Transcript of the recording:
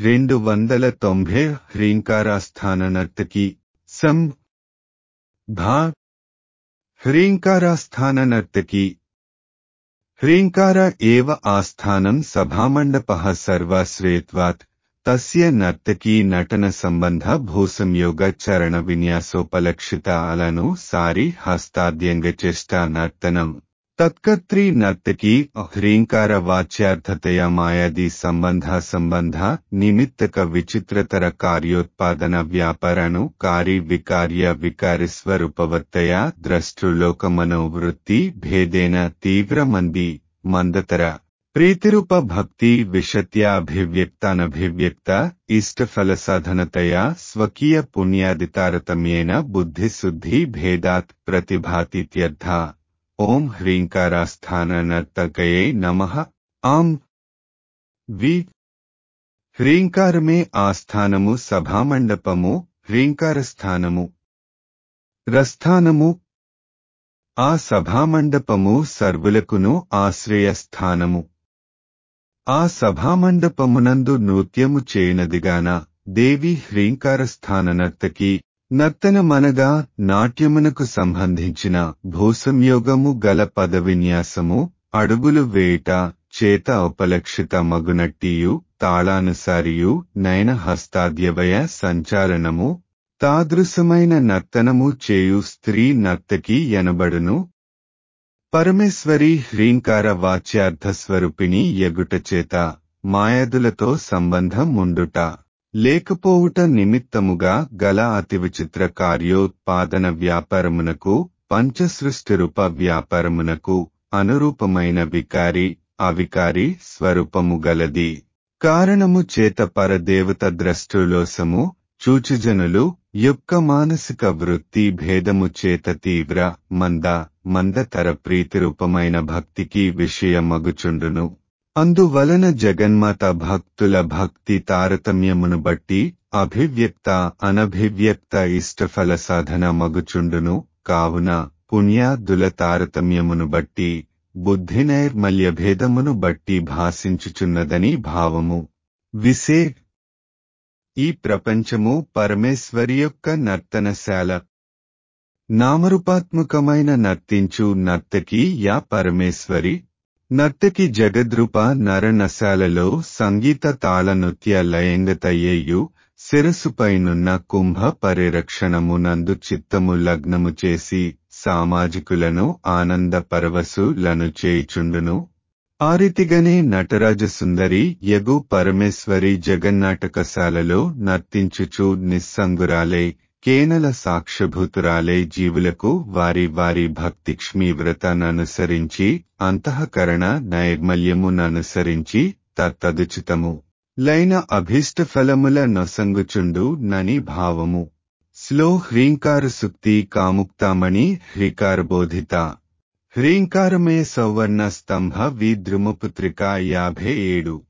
రెండు వందల తొంభై హ్రీంకారాస్థాన నర్తకి సం ధా హ్రీంకారాస్థాన నర్తకి హ్రీంಕಾರ ఏవ ఆస్థానం సభామండపః సర్వాశ్రయత్వాత్ తస్య నర్తకీ నటన సంబంధ భూసంయోగ చరణ విన్యాసోపలక్షిత అలను సారి హస్తాద్యంగచేష్టా నర్తనం తత్కర్త్రీ నర్తకీ హ్రీంకార వాచ్యార్థతయా మాయాది సంబంధ సంబంధ నిమిత్తక విచిత్రతర కార్యోత్పాదన వ్యాపారను కారి వికార్య వికారిస్వరూపవత్తయా ద్రష్టృలోకమనోవృత్తి భేదేన తీవ్రమంది మందతర ప్రీతిరూప భక్తి విషత్యాభివ్యక్తానభివ్యక్త ఇష్టఫలసాధనతయా స్వకీయ పుణ్యాదితారతమ్యేన బుద్ధిశుద్ధి భేదాత్ ప్రతిభాతిత్యర్థ ఓం హ్రీంకారాస్థాననర్తకయే నమః ఆం వి హ్రీంకారమే ఆస్థానము సభామండపము హ్రీంకారస్థానము రస్థానము ఆ సభామండపము సర్వులకును ఆశ్రయస్థానము ఆ సభామండపమునందు నృత్యము చేయనదిగాన దేవి హ్రీంకారస్థాన నర్తకి నర్తనమనగా నాట్యమునకు సంబంధించిన భూసంయోగము గల పదవిన్యాసము అడుగులు వేట చేత ఉపలక్షిత మగునట్టియు తాళానుసారియు నయన హస్తాద్యవయ సంచాలనము తాదృశమైన నర్తనము చేయు స్త్రీ నర్తకి ఎనబడును పరమేశ్వరి హ్రీంకార వాచ్యార్థస్వరూపిణి ఎగుటచేత మాయాదులతో సంబంధం ఉండుట లేకపోవుట నిమిత్తముగా గల అతి విచిత్ర కార్యోత్పాదన వ్యాపారమునకు పంచసృష్టిరూప వ్యాపారమునకు అనురూపమైన వికారి అవికారి స్వరూపము గలది కారణము చేత పరదేవత ద్రష్టులోసము చూచుజనులు యొక్క మానసిక వృత్తి భేదము చేత తీవ్ర మంద మందతర ప్రీతిరూపమైన భక్తికి విషయమగుచుండును అందువలన జగన్మాత భక్తుల భక్తి తారతమ్యమును బట్టి అభివ్యక్త అనభివ్యక్త ఇష్టఫల సాధన మగుచుండును కావున పుణ్యాదుల తారతమ్యమును బట్టి బుద్ధి నైర్మల్య భేదమును బట్టి భాషించుచున్నదని భావము విసే ఈ ప్రపంచము పరమేశ్వరి యొక్క నర్తనశాల నామరూపాత్మకమైన నర్తించు నర్తకి యా పరమేశ్వరి నర్తకి జగద్రూప నరనశాలలో సంగీత తాళ నృత్య లయంగతయ్యేయు శిరస్సుపైనున్న కుంభ పరిరక్షణమునందు చిత్తము లగ్నము చేసి సామాజికులను ఆనంద పరవశులను చేయుచుండును ఆ రీతిగానే నటరాజ సుందరి యగు పరమేశ్వరి జగన్నాటకశాలలో నర్తించుచు నిస్సంగురాలే కేనల సాక్ష్యభూతురాలే జీవులకు వారి వారి భక్తిక్ష్మీ వ్రతాననుసరించి అంతఃకరణ నైర్మల్యముననుసరించి తత్తదుచితము లైన అభీష్ట ఫలముల నొసంగుచుండు నని భావము స్లో హ్రీంకార సుక్తి కాముక్తామణి హ్రీకారబోధిత హ్రీంకారమే సౌవర్ణ స్తంభ విద్రుమపుత్రిక యాభై ఏడు